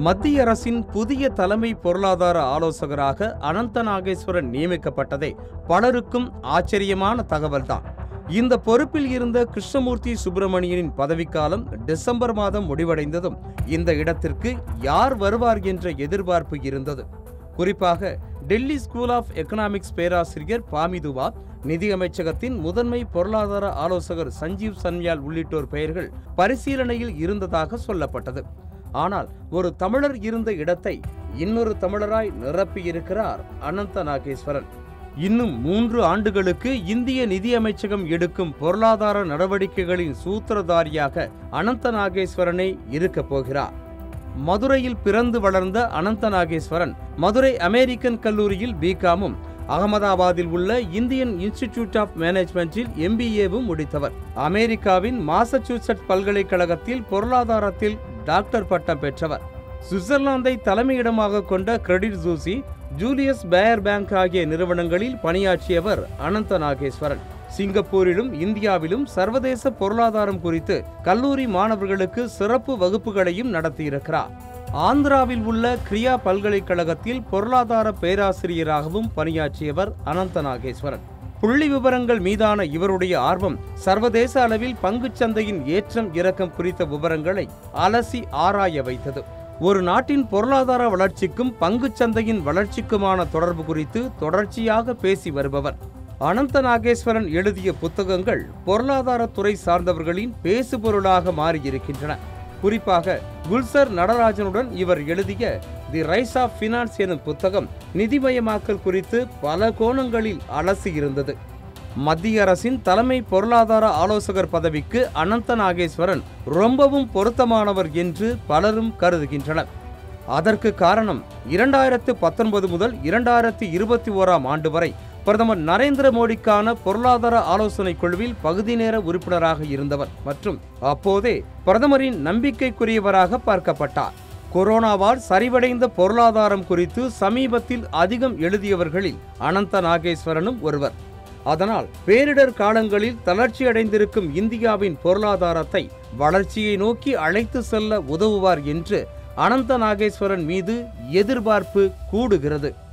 மத்திய அரசின் புதிய தலைமை பொருளாதார ஆலோசகராக அனந்த நாகேஸ்வரன் நியமிக்கப்பட்டதே பலருக்கும் ஆச்சரியமான தகவல்தான் இந்த பொறுப்பில் இருந்த கிருஷ்ணமூர்த்தி சுப்பிரமணியனின் பதவிக்காலம் டிசம்பர் மாதம் முடிவடைந்ததும் இந்த இடத்திற்கு யார் வருவார் என்ற எதிர்பார்ப்பு இருந்தது குறிப்பாக டெல்லி ஸ்கூல் ஆஃப் எக்கனாமிக்ஸ் பேராசிரியர் பாமிதுவா நிதியமைச்சகத்தின் முதன்மை பொருளாதார ஆலோசகர் சஞ்சீவ் சன்யால் உள்ளிட்டோர் பெயர்கள் பரிசீலனையில் இருந்ததாக சொல்லப்பட்டது ஆனால் ஒரு தமிழர் இருந்த இடத்தை இன்னொரு தமிழராய் நிரப்பியிருக்கிறார் அனந்த நாகேஸ்வரன் இன்னும் மூன்று ஆண்டுகளுக்கு இந்திய நிதியமைச்சகம் எடுக்கும் பொருளாதார நடவடிக்கைகளின் சூத்திரதாரியாக அனந்த நாகேஸ்வரனே இருக்கப் போகிறார் மதுரையில் பிறந்து வளர்ந்த அனந்த நாகேஸ்வரன் மதுரை அமெரிக்கன் கல்லூரியில் பிகாமும் அகமதாபாத்தில் உள்ள இந்தியன் இன்ஸ்டிடியூட் ஆஃப் மேனேஜ்மெண்டில் எம்பிஏவும் முடித்தவர் அமெரிக்காவின் மாசச்சூசெட் பல்கலைக்கழகத்தில் பொருளாதாரத்தில் டாக்டர் பட்டம் பெற்றவர் சுவிட்சர்லாந்தை தலைமையிடமாக கொண்ட Credit Suisse Julius Baer Bank ஆகிய நிறுவனங்களில் பணியாற்றியவர் அனந்த நாகேஸ்வரன் சிங்கப்பூரிலும் இந்தியாவிலும் சர்வதேச பொருளாதாரம் குறித்து கல்லூரி மாணவர்களுக்கு சிறப்பு வகுப்புகளையும் நடத்தியிருக்கிறார் ஆந்திராவில் உள்ள கிரியா பல்கலைக்கழகத்தில் பொருளாதார பேராசிரியராகவும் பணியாற்றியவர் அனந்த நாகேஸ்வரன் புள்ளி விவரங்கள் மீதான இவருடைய ஆர்வம் சர்வதேச அளவில் பங்குச் சந்தையின் ஏற்றம் இறக்கம் குறித்த விவரங்களை அலசி ஆராய வைத்தது ஒரு நாட்டின் பொருளாதார வளர்ச்சிக்கும் பங்குச் சந்தையின் வளர்ச்சிக்குமான தொடர்பு குறித்து தொடர்ச்சியாக பேசி வருபவர் அனந்த நாகேஸ்வரன் எழுதிய புத்தகங்கள் பொருளாதாரத்துறை சார்ந்தவர்களின் பேசுபொருளாக மாறியிருக்கின்றன குறிப்பாக குல்சர் நடராஜனுடன் இவர் எழுதிய தி ரைஸ் ஆஃப் ஃபினான்ஸ் எனும் புத்தகம் நிதிமயமாக்கல் குறித்து பல கோணங்களில் அலசி இருந்தது மத்திய அரசின் தலைமை பொருளாதார ஆலோசகர் பதவிக்கு அனந்த நாகேஸ்வரன் ரொம்பவும் பொருத்தமானவர் என்று பலரும் கருதுகின்றனர் அதற்கு காரணம் இரண்டாயிரத்து பத்தொன்பது முதல் இரண்டாயிரத்தி இருபத்தி ஓராம் ஆண்டு வரை பிரதமர் நரேந்திர மோடிக்கான பொருளாதார ஆலோசனை குழுவில் பகுதி நேர உறுப்பினராக இருந்தவர் மற்றும் அப்போதே பிரதமரின் நம்பிக்கைக்குரியவராக பார்க்கப்பட்டார் கொரோனாவால் சரிவடைந்த பொருளாதாரம் குறித்து சமீபத்தில் அதிகம் எழுதியவர்களில் அனந்த நாகேஸ்வரனும் ஒருவர் அதனால் பேரிடர் காலங்களில் தளர்ச்சியடைந்திருக்கும் இந்தியாவின் பொருளாதாரத்தை வளர்ச்சியை நோக்கி அழைத்து செல்ல உதவுவார் என்று அனந்த நாகேஸ்வரன் மீது எதிர்பார்ப்பு கூடுகிறது